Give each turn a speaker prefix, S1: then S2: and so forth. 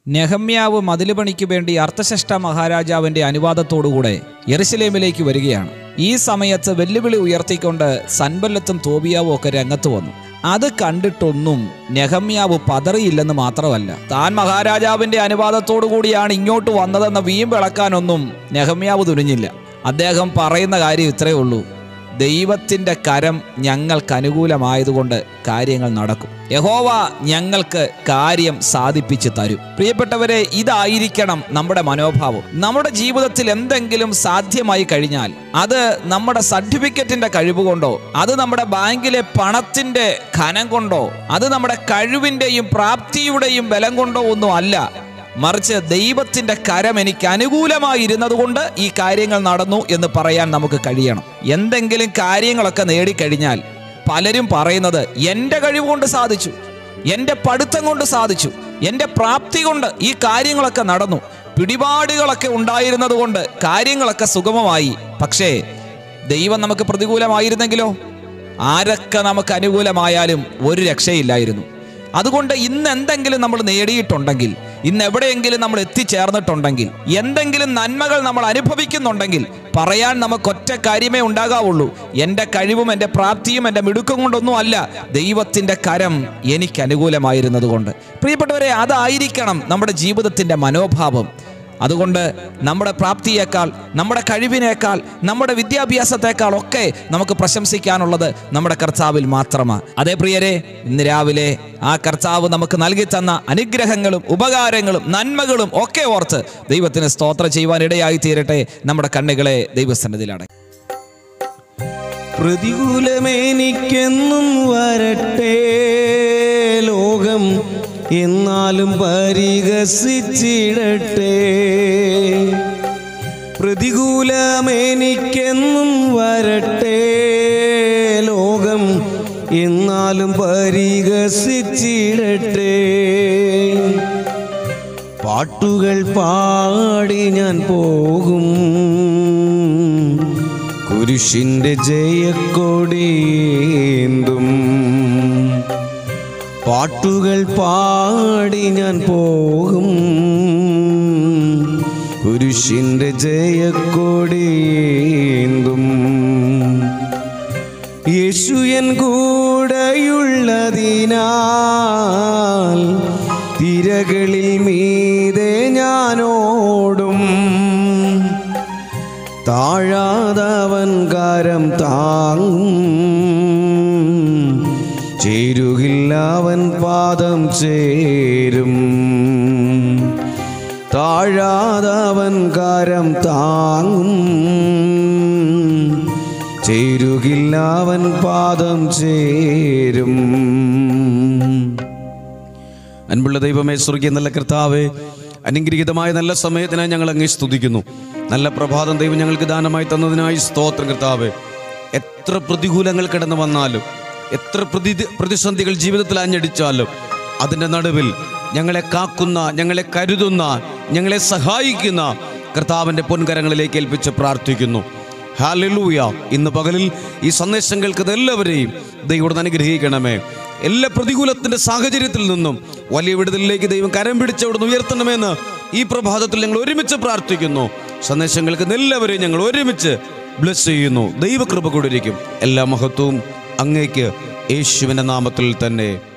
S1: നെഹമ്യാവ് മതില് പണിക്ക് വേണ്ടി അർത്ഥശഷ്ട മഹാരാജാവിന്റെ അനുവാദത്തോടുകൂടെ യെറുശലേമിലേക്ക് വരികയാണ് ഈ സമയത്ത് വെല്ലുവിളി ഉയർത്തിക്കൊണ്ട് സൻബല്ലത്തും തോബിയാവും ഒക്കെ രംഗത്ത് വന്നു അത് കണ്ടിട്ടൊന്നും നെഹമ്യാവ് പതറിയില്ലെന്ന് മാത്രമല്ല താൻ മഹാരാജാവിന്റെ അനുവാദത്തോടു കൂടിയാണ് ഇങ്ങോട്ട് വന്നതെന്ന വീമ്പിളക്കാനൊന്നും നെഹമ്യാവ് തുനിഞ്ഞില്ല അദ്ദേഹം പറയുന്ന കാര്യം ഇത്രയേ ഉള്ളൂ ദൈവത്തിൻ്റെ കരം ഞങ്ങൾക്ക് അനുകൂലമായതുകൊണ്ട് കാര്യങ്ങൾ നടക്കും യഹോവ ഞങ്ങൾക്ക് കാര്യം സാധിപ്പിച്ച് തരും പ്രിയപ്പെട്ടവരെ ഇതായിരിക്കണം നമ്മുടെ മനോഭാവം നമ്മുടെ ജീവിതത്തിൽ എന്തെങ്കിലും സാധ്യമായി കഴിഞ്ഞാൽ അത് നമ്മുടെ സർട്ടിഫിക്കറ്റിന്റെ കഴിവ് കൊണ്ടോ അത് നമ്മുടെ ബാങ്കിലെ പണത്തിന്റെ ഖനം കൊണ്ടോ അത് നമ്മുടെ കഴിവിന്റെയും പ്രാപ്തിയുടെയും ബലം കൊണ്ടോ ഒന്നും അല്ല മറിച്ച് ദൈവത്തിന്റെ കരം എനിക്ക് അനുകൂലമായി കൊണ്ട് ഈ കാര്യങ്ങൾ നടന്നു എന്ന് പറയാൻ നമുക്ക് കഴിയണം എന്തെങ്കിലും കാര്യങ്ങളൊക്കെ നേടിക്കഴിഞ്ഞാൽ പലരും പറയുന്നത് എൻ്റെ കഴിവ് കൊണ്ട് സാധിച്ചു എൻ്റെ പഠിത്തം കൊണ്ട് സാധിച്ചു എൻ്റെ പ്രാപ്തി കൊണ്ട് ഈ കാര്യങ്ങളൊക്കെ നടന്നു പിടിപാടുകളൊക്കെ ഉണ്ടായിരുന്നത് കൊണ്ട് കാര്യങ്ങളൊക്കെ സുഗമമായി പക്ഷേ ദൈവം നമുക്ക് പ്രതികൂലമായിരുന്നെങ്കിലോ ആരൊക്കെ നമുക്ക് അനുകൂലമായാലും ഒരു രക്ഷയില്ലായിരുന്നു അതുകൊണ്ട് ഇന്ന് എന്തെങ്കിലും നമ്മൾ നേടിയിട്ടുണ്ടെങ്കിൽ ഇന്ന് എവിടെയെങ്കിലും നമ്മൾ എത്തിച്ചേർന്നിട്ടുണ്ടെങ്കിൽ എന്തെങ്കിലും നന്മകൾ നമ്മൾ അനുഭവിക്കുന്നുണ്ടെങ്കിൽ പറയാൻ നമുക്ക് ഒറ്റ കാര്യമേ ഉണ്ടാകാവുള്ളൂ എൻ്റെ കഴിവും എൻ്റെ പ്രാപ്തിയും എൻ്റെ മിടുക്കും കൊണ്ടൊന്നും അല്ല ദൈവത്തിൻ്റെ കരം എനിക്ക് അനുകൂലമായിരുന്നത് കൊണ്ട് പ്രിയപ്പെട്ടവരെ അതായിരിക്കണം നമ്മുടെ ജീവിതത്തിൻ്റെ മനോഭാവം അതുകൊണ്ട് നമ്മുടെ പ്രാപ്തിയേക്കാൾ നമ്മുടെ കഴിവിനേക്കാൾ നമ്മുടെ വിദ്യാഭ്യാസത്തെക്കാൾ ഒക്കെ നമുക്ക് പ്രശംസിക്കാനുള്ളത് നമ്മുടെ കർത്താവിൽ മാത്രമാണ് അതേ പ്രിയരെ ഇന്ന് രാവിലെ ആ കർത്താവ് നമുക്ക് നൽകി തന്ന അനുഗ്രഹങ്ങളും ഉപകാരങ്ങളും നന്മകളും ഒക്കെ ഓർത്ത് ദൈവത്തിന് സ്തോത്രം ചെയ്യുവാൻ ഇടയായി തീരട്ടെ നമ്മുടെ കണ്ണുകളെ ദൈവസന്നിധിയിലട
S2: പ്രതികൂലമേനിക്കെന്നും വരട്ടെ ലോകം എന്നാലും പരിഹസിച്ചിടട്ടെ പ്രതികൂലമേനിക്കെന്നും വരട്ടെ ലോകം എന്നാലും പരിഹസിച്ചിടട്ടെ പാട്ടുകൾ പാടി ഞാൻ പോകും കുരിശിന്റെ ജയക്കൊടിയേന്തും പാട്ടുകൾ പാടി ഞാൻ പോകും കുരിശിന്റെ ജയക്കൊടിയേന്തും യേശുയൻ കൂടെയുള്ളതിനാൽ തിരകളിൽ മീതെ ഞാനോടും താഴാതവൻ കാരം താങ്ങും ചേരുകില്ലവൻ പാദം ചേരും താഴാതവൻ കാരം താങ്ങും ചേരുകില്ലവൻ പാദം ചേരും അൻപുള്ള ദൈവമേ സ്വർഗീയ നല്ല കർത്താവേ അനുഗ്രഹീതമായ നല്ല സമയത്തിനായി ഞങ്ങൾ അങ്ങേ സ്തുതിക്കുന്നു നല്ല പ്രഭാതം ദൈവം ഞങ്ങൾക്ക് ദാനമായി തന്നതിനായി സ്തോത്രം കർത്താവേ എത്ര പ്രതികൂലങ്ങൾ കടന്നു വന്നാലും എത്ര പ്രതി പ്രതിസന്ധികൾ ജീവിതത്തിൽ അഞ്ഞടിച്ചാലും അതിൻ്റെ നടുവിൽ ഞങ്ങളെ കാക്കുന്ന ഞങ്ങളെ കരുതുന്ന ഞങ്ങളെ സഹായിക്കുന്ന കർത്താവിൻ്റെ പൊൻകരങ്ങളിലേക്ക് ഏൽപ്പിച്ച് പ്രാർത്ഥിക്കുന്നു ഹാലലൂയ ഇന്ന് പകലിൽ ഈ സന്ദേശം കേൾക്കുന്ന എല്ലാവരെയും ദൈവം അനുഗ്രഹിക്കണമേ എല്ലാ പ്രതികൂലത്തിന്റെ സാഹചര്യത്തിൽ നിന്നും വലിയ വിടുതലിലേക്ക് ദൈവം കരം പിടിച്ച് അവിടുന്ന് ഉയർത്തണമെന്ന് ഈ പ്രഭാതത്തിൽ ഞങ്ങൾ ഒരുമിച്ച് പ്രാർത്ഥിക്കുന്നു സന്ദേശം കേൾക്കുന്ന എല്ലാവരെയും ഞങ്ങൾ ഒരുമിച്ച് ബ്ലസ് ചെയ്യുന്നു ദൈവകൃപ കൂടിയിരിക്കും എല്ലാ മഹത്വവും അങ്ങേക്ക് യേശുവിൻ്റെ നാമത്തിൽ തന്നെ